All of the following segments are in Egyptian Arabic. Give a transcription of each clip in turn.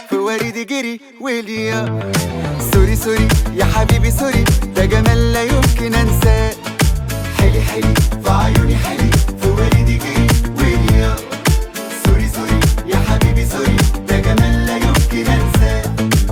في ورد جري وليا سوري سوري يا حبيبي سوري ده جمال لا يمكن انساه حلي حلي في عيوني حلي في ورد جري وليا سوري سوري يا حبيبي سوري ده جمال لا يمكن انساه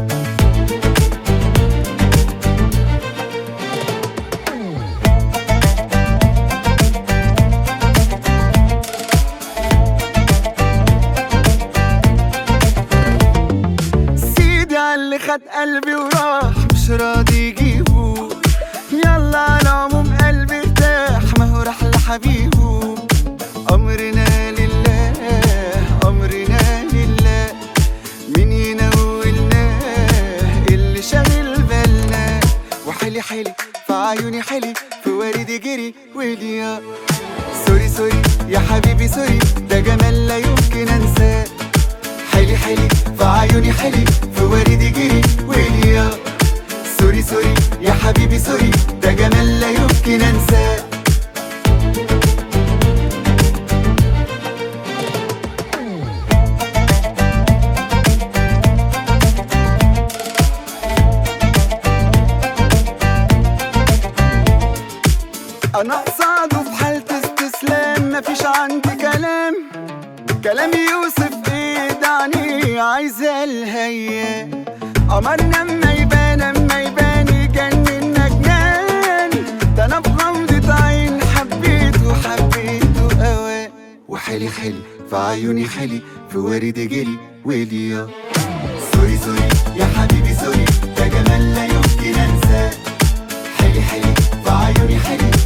سيدي على اللي خد قلبي وراح مش راضي يجيبه يلا على العموم قلبي ارتاح ما هو راح لحبيبه امرنا لله امرنا لله مين ينولنا اللي شاغل بالنا وحلي حلي في عيوني حلي في ورد جري وليا سوري سوري يا حبيبي سوري ده جمال لا يمكن انساه حلي حلي في عيوني حلي في ورد جري وليا سوري سوري يا حبيبي سوري ده جمال لا يمكن انساه انا قصاده في حالة استسلام مفيش عندي كلام كلام يوسف ايه دعني عايزة الهيا قمرنا اما يبان اما يبان يجننا جنان ده انا بغمضة عين حبيته حبيته اوان وحلي حلي في عيوني حلي في ورد جري وليا سوري سوري يا حبيبي سوري ده جمال لا يمكن انساه حلي حلي في عيوني حلي